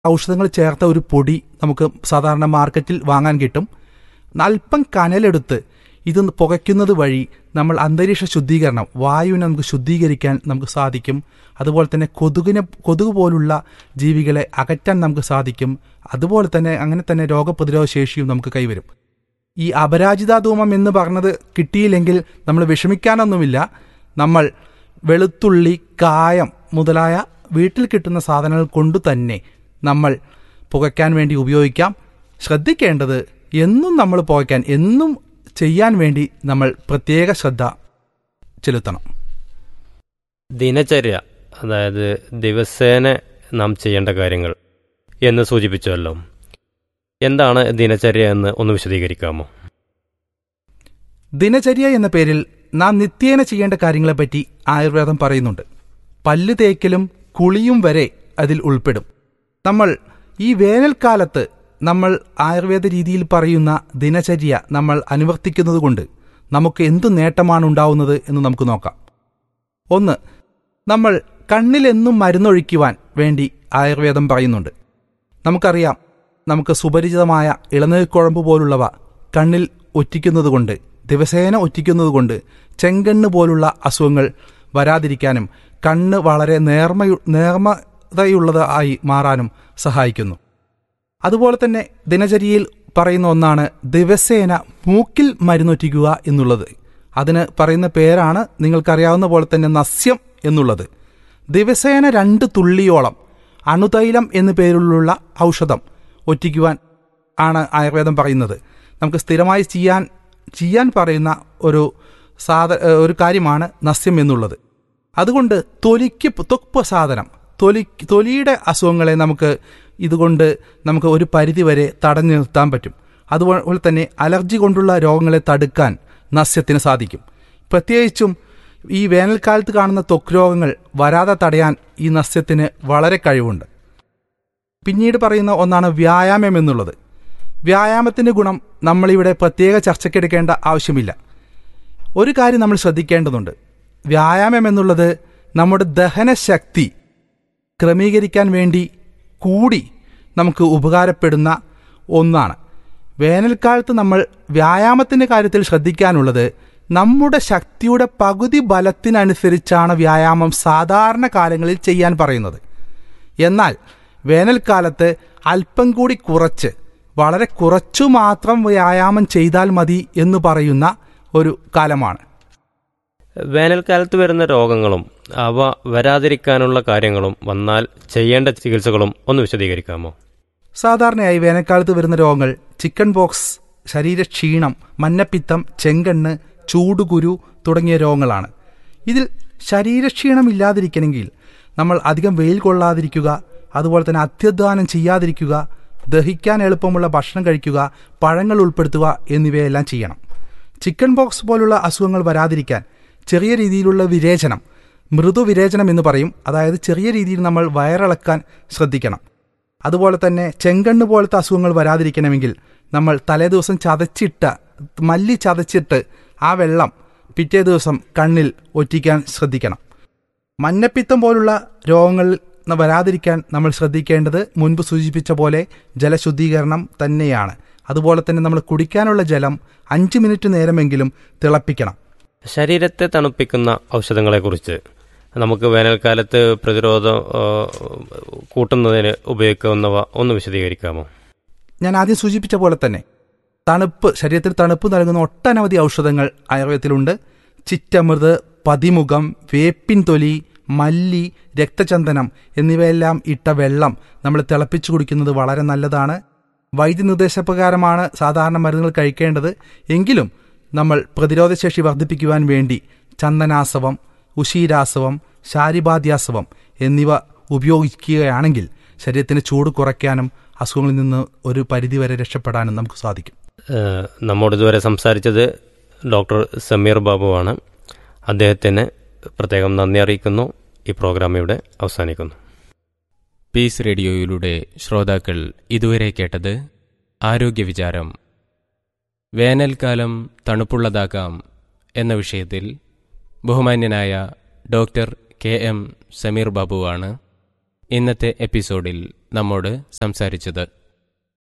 ഔഷധങ്ങൾ ചേർത്ത ഒരു പൊടി നമുക്ക് സാധാരണ മാർക്കറ്റിൽ വാങ്ങാൻ കിട്ടും അല്പം കനലെടുത്ത് ഇത് പുകയ്ക്കുന്നത് വഴി നമ്മൾ അന്തരീക്ഷ ശുദ്ധീകരണം വായുവിനെ നമുക്ക് ശുദ്ധീകരിക്കാൻ നമുക്ക് സാധിക്കും അതുപോലെ തന്നെ കൊതുകിനെ കൊതുക് പോലുള്ള ജീവികളെ അകറ്റാൻ നമുക്ക് സാധിക്കും അതുപോലെ തന്നെ അങ്ങനെ തന്നെ രോഗപ്രതിരോധ ശേഷിയും നമുക്ക് കൈവരും ഈ അപരാജിതാധൂമം എന്ന് പറഞ്ഞത് കിട്ടിയില്ലെങ്കിൽ നമ്മൾ വിഷമിക്കാനൊന്നുമില്ല നമ്മൾ വെളുത്തുള്ളി കായം മുതലായ വീട്ടിൽ കിട്ടുന്ന സാധനങ്ങൾ കൊണ്ടു തന്നെ നമ്മൾ പുകയ്ക്കാൻ വേണ്ടി ഉപയോഗിക്കാം ശ്രദ്ധിക്കേണ്ടത് എന്നും നമ്മൾ പുകയ്ക്കാൻ എന്നും ചെയ്യാൻ വേണ്ടി നമ്മൾ പ്രത്യേക ശ്രദ്ധ ചെലുത്തണം ദിനചര്യ അതായത് ദിവസേന നാം ചെയ്യേണ്ട കാര്യങ്ങൾ എന്ന് സൂചിപ്പിച്ചുവല്ലോ എന്താണ് ദിനചര്യ എന്ന് ഒന്ന് വിശദീകരിക്കാമോ ദിനചര്യ എന്ന പേരിൽ നാം നിത്യേന ചെയ്യേണ്ട കാര്യങ്ങളെപ്പറ്റി ആയുർവേദം പറയുന്നുണ്ട് പല്ല് തേക്കലും കുളിയും വരെ അതിൽ ഉൾപ്പെടും നമ്മൾ ഈ വേനൽക്കാലത്ത് നമ്മൾ ആയുർവേദ രീതിയിൽ പറയുന്ന ദിനചര്യ നമ്മൾ അനുവർത്തിക്കുന്നതുകൊണ്ട് നമുക്ക് എന്തു നേട്ടമാണ് ഉണ്ടാവുന്നത് എന്ന് നമുക്ക് നോക്കാം ഒന്ന് നമ്മൾ കണ്ണിലെന്നും മരുന്നൊഴിക്കുവാൻ വേണ്ടി ആയുർവേദം പറയുന്നുണ്ട് നമുക്കറിയാം നമുക്ക് സുപരിചിതമായ ഇളനീർക്കുഴമ്പ് പോലുള്ളവ കണ്ണിൽ ഒറ്റിക്കുന്നതുകൊണ്ട് ദിവസേന ഒറ്റിക്കുന്നതുകൊണ്ട് ചെങ്കണ്ണ് പോലുള്ള അസുഖങ്ങൾ വരാതിരിക്കാനും കണ്ണ് വളരെ നേർമയു നേർമതയുള്ളതായി മാറാനും സഹായിക്കുന്നു അതുപോലെ തന്നെ ദിനചര്യയിൽ പറയുന്ന ഒന്നാണ് ദിവസേന മൂക്കിൽ മരുന്നൊറ്റിക്കുക എന്നുള്ളത് അതിന് പറയുന്ന പേരാണ് നിങ്ങൾക്കറിയാവുന്ന പോലെ തന്നെ നസ്യം എന്നുള്ളത് ദിവസേന രണ്ട് തുള്ളിയോളം അണുതൈലം എന്നു പേരിലുള്ള ഔഷധം ഒറ്റിക്കുവാൻ ആണ് ആയുർവേദം പറയുന്നത് നമുക്ക് സ്ഥിരമായി ചെയ്യാൻ ചെയ്യാൻ പറയുന്ന ഒരു സാധ ഒരു കാര്യമാണ് നസ്യം എന്നുള്ളത് അതുകൊണ്ട് തൊലിക്ക് തൊക്പ സാധനം തൊലി തൊലിയുടെ അസുഖങ്ങളെ നമുക്ക് ഇതുകൊണ്ട് നമുക്ക് ഒരു പരിധിവരെ തടഞ്ഞു നിർത്താൻ പറ്റും അതുപോലെ തന്നെ അലർജി കൊണ്ടുള്ള രോഗങ്ങളെ തടുക്കാൻ നസ്യത്തിന് സാധിക്കും പ്രത്യേകിച്ചും ഈ വേനൽക്കാലത്ത് കാണുന്ന ത്വക്ക് രോഗങ്ങൾ വരാതെ തടയാൻ ഈ നസ്യത്തിന് വളരെ കഴിവുണ്ട് പിന്നീട് പറയുന്ന ഒന്നാണ് വ്യായാമം എന്നുള്ളത് വ്യായാമത്തിൻ്റെ ഗുണം നമ്മളിവിടെ പ്രത്യേക ചർച്ചയ്ക്കെടുക്കേണ്ട ആവശ്യമില്ല ഒരു കാര്യം നമ്മൾ ശ്രദ്ധിക്കേണ്ടതുണ്ട് വ്യായാമം എന്നുള്ളത് നമ്മുടെ ദഹനശക്തി ക്രമീകരിക്കാൻ വേണ്ടി കൂടി നമുക്ക് ഉപകാരപ്പെടുന്ന ഒന്നാണ് വേനൽക്കാലത്ത് നമ്മൾ വ്യായാമത്തിൻ്റെ കാര്യത്തിൽ ശ്രദ്ധിക്കാനുള്ളത് നമ്മുടെ ശക്തിയുടെ പകുതി ബലത്തിനനുസരിച്ചാണ് വ്യായാമം സാധാരണ കാലങ്ങളിൽ ചെയ്യാൻ പറയുന്നത് എന്നാൽ വേനൽക്കാലത്ത് അല്പം കൂടി കുറച്ച് വളരെ കുറച്ചു മാത്രം വ്യായാമം ചെയ്താൽ മതി എന്ന് പറയുന്ന ഒരു കാലമാണ് വേനൽക്കാലത്ത് വരുന്ന രോഗങ്ങളും അവ വരാതിരിക്കാനുള്ള കാര്യങ്ങളും വന്നാൽ ചെയ്യേണ്ട ചികിത്സകളും ഒന്ന് വിശദീകരിക്കാമോ സാധാരണയായി വേനൽക്കാലത്ത് വരുന്ന രോഗങ്ങൾ ചിക്കൻ ബോക്സ് ശരീരക്ഷീണം മഞ്ഞപ്പിത്തം ചെങ്കണ്ണ് ചൂടുകുരു തുടങ്ങിയ രോഗങ്ങളാണ് ഇതിൽ ശരീരക്ഷീണം ഇല്ലാതിരിക്കണമെങ്കിൽ നമ്മൾ അധികം വെയിൽ കൊള്ളാതിരിക്കുക അതുപോലെ തന്നെ അത്യധ്വാനം ചെയ്യാതിരിക്കുക ദഹിക്കാൻ എളുപ്പമുള്ള ഭക്ഷണം കഴിക്കുക പഴങ്ങൾ ഉൾപ്പെടുത്തുക എന്നിവയെല്ലാം ചെയ്യണം ചിക്കൻ ബോക്സ് പോലുള്ള അസുഖങ്ങൾ വരാതിരിക്കാൻ ചെറിയ രീതിയിലുള്ള വിരേചനം മൃദുവിരേചനം എന്ന് പറയും അതായത് ചെറിയ രീതിയിൽ നമ്മൾ വയറിളക്കാൻ ശ്രദ്ധിക്കണം അതുപോലെ തന്നെ ചെങ്കണ്ണ് പോലത്തെ അസുഖങ്ങൾ വരാതിരിക്കണമെങ്കിൽ നമ്മൾ തലേദിവസം ചതച്ചിട്ട മല്ലി ചതച്ചിട്ട് ആ വെള്ളം പിറ്റേ ദിവസം കണ്ണിൽ ഒറ്റിക്കാൻ ശ്രദ്ധിക്കണം മഞ്ഞപ്പിത്തം പോലുള്ള രോഗങ്ങൾ വരാതിരിക്കാൻ നമ്മൾ ശ്രദ്ധിക്കേണ്ടത് മുൻപ് സൂചിപ്പിച്ച പോലെ ജലശുദ്ധീകരണം തന്നെയാണ് അതുപോലെ തന്നെ നമ്മൾ കുടിക്കാനുള്ള ജലം അഞ്ച് മിനിറ്റ് നേരമെങ്കിലും തിളപ്പിക്കണം ശരീരത്തെ തണുപ്പിക്കുന്ന ഔഷധങ്ങളെക്കുറിച്ച് നമുക്ക് വേനൽക്കാലത്ത് പ്രതിരോധം ആ, കൂട്ടുന്നതിന് ഉപയോഗിക്കാവുന്നവ ഒന്ന് വിശദീകരിക്കാമോ ഞാൻ ആദ്യം സൂചിപ്പിച്ച പോലെ തന്നെ തണുപ്പ് ശരീരത്തിൽ തണുപ്പ് നൽകുന്ന ഒട്ടനവധി ഔഷധങ്ങൾ ആയുർവേദത്തിലുണ്ട് ചിറ്റമൃത് പതിമുഖം വേപ്പിൻ തൊലി മല്ലി രക്തചന്ദനം എന്നിവയെല്ലാം ഇട്ട വെള്ളം നമ്മൾ തിളപ്പിച്ചു കുടിക്കുന്നത് വളരെ നല്ലതാണ് വൈദ്യനിർദ്ദേശപ്രകാരമാണ് സാധാരണ മരുന്നുകൾ കഴിക്കേണ്ടത് എങ്കിലും നമ്മൾ പ്രതിരോധശേഷി വർദ്ധിപ്പിക്കുവാൻ വേണ്ടി ചന്ദനാസവം ഉശീരാസവം ശാരിബാദ്യാസവം എന്നിവ ഉപയോഗിക്കുകയാണെങ്കിൽ ശരീരത്തിന് ചൂട് കുറയ്ക്കാനും അസുഖങ്ങളിൽ നിന്ന് ഒരു പരിധിവരെ രക്ഷപ്പെടാനും നമുക്ക് സാധിക്കും ഏഹ് നമ്മോട് ഇതുവരെ സംസാരിച്ചത് ഡോക്ടർ സമീർ ബാബുവാണ് അദ്ദേഹത്തിന് പ്രത്യേകം നന്ദി അറിയിക്കുന്നു ഈ പ്രോഗ്രാം ഇവിടെ അവസാനിക്കുന്നു പീസ് റേഡിയോയിലൂടെ ശ്രോതാക്കൾ ഇതുവരെ കേട്ടത് ആരോഗ്യ വിചാരം വേനൽക്കാലം തണുപ്പുള്ളതാകാം എന്ന വിഷയത്തിൽ ബഹുമാന്യനായ ഡോക്ടർ കെ എം സമീർ ബാബുവാണ് ഇന്നത്തെ എപ്പിസോഡിൽ നമ്മോട് സംസാരിച്ചത്